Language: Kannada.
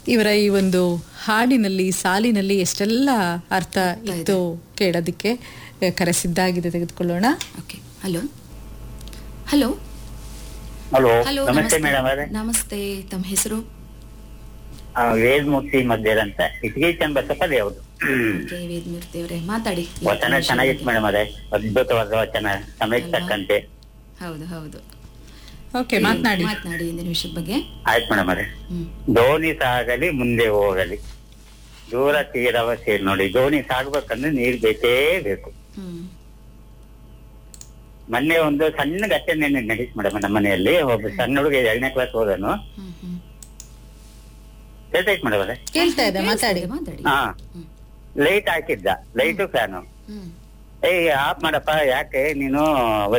ಇವರ ಈ ಒಂದು ಹಾಡಿನಲ್ಲಿ ಸಾಲಿನಲ್ಲಿ ಎಷ್ಟೆಲ್ಲ ಅರ್ಥ ಇತ್ತು ಕೇಳೋದಕ್ಕೆ ಆ, ಕರೆ ಸಿದ್ಧಾಗಿದೆ ತೆಗೆದುಕೊಳ್ಳೋಣ okay hello hello hello hello ನಮಸ್ತೆ ಮೇಡಮ್ ಅವರೇ ನಮಸ್ತೆ ತಮ್ಮ ಹೆಸರು ಆ, ವೇದಮೂರ್ತಿ ಮಧ್ಯರ್ ಅಂತ ಇಟ್ಗಿ ಚಂದ ಬಸಪ್ಪ ದೇವ್ರು ಓಕೆ ವೇದಮೂರ್ತಿ ಅವರೇ ಮಾತಾಡಿ ವಚನ ಚೆನ್ನಾಗಿತ್ತು ಮೇಡಮ್ ಅವರೇ ಅದ್ಭುತವಾದ ವಚನ ಸಮಯಕ್ಕೆ ತಕ್ಕಂತೆ ಹೌದು ಹೌದು ಓಕೆ ಮಾತನಾಡಿ ಮಾತನಾಡಿ ಇಂದಿನ ವಿಷಯದ ಬಗ್ಗೆ ಆಯ್ತು ಮೇಡಮ್ ಅವರೇ ಹ್ಮ್ ದೋಣಿ ಸಾಗಲಿ ಮುಂದೆ ಹೋಗಲಿ ದೂರ ತೀರವ ಸೇರಿ ನೋಡಿ ದೋಣಿ ಸಾಗ್ಬೇಕಂದ್ರೆ ನೀರ್ ಬೇಕೇ ಬೇಕು ಹ್ಮ್ ಮೊನ್ನೆ ಒಂದು ಸಣ್ಣ ಘಟನೆ ನಡೀತು ಮೇಡಮ್ ನಮ್ಮ ಮನೆಯಲ್ಲಿ ಒಬ್ಬ ಸಣ್ಣ ಹುಡುಗ ಎರಡನೇ ಕ್ಲಾಸ್ ಹೋದನು ಹ್ಮ್ ಹ್ಮ್ ಕೇಳ್ತೈತ್ ಮೇಡಮ್ ಅವರೇ ಕೇಳ್ತಾ ಇದೆ ಮಾತಾಡಿ ಕೇಳಿಸ್ತಿದೆ, ಮಾತಾಡಿ ಹಾ ಹ್ಮ್ ಲೈಟ್ ಹಾಕಿದ್ದ ಲೈಟು ಫ್ಯಾನು ಹ್ಮ್ ಏಯ್ ಆಫ್ ಮಾಡಪ್ಪ ಯಾಕೆ ನೀನು